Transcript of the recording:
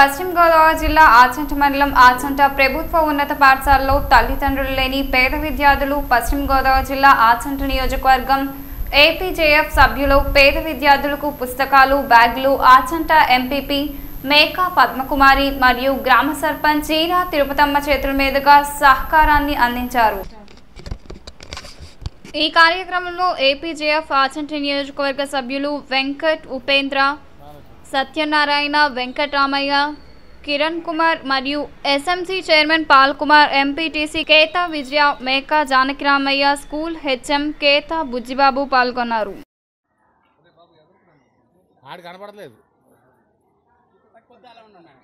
పశ్చిమ గోదావరి జిల్లా ఆచంట మండలం ఆచంట ప్రభుత్వ ఉన్నత పాఠశాలలో తల్లిదండ్రులు లేని పేద విద్యార్థులు పశ్చిమ గోదావరి జిల్లా ఆచంట నియోజకవర్గం ఏపీజేఎఫ్ సభ్యులు పేద విద్యార్థులకు పుస్తకాలు బ్యాగులు ఆచంట ఎంపీపీ మేకా పద్మకుమారి మరియు గ్రామ సర్పంచ్ చీరా తిరుపతమ్మ చేతుల మీదుగా సహకారాన్ని అందించారు ఈ కార్యక్రమంలో ఏపీజేఎఫ్ ఆచంట నియోజకవర్గ సభ్యులు వెంకట్ ఉపేంద్ర సత్యనారాయణ వెంకటరామయ్య కిరణ్ కుమార్ మరియు SMC chairman Paul Kumar MPTC Keta Vijaya Meka Janakiramaiah school HM Keta Bujjibabu పాల్గొన్నారు ఆడు కనపడలేదు కొద్ది అలా ఉండండి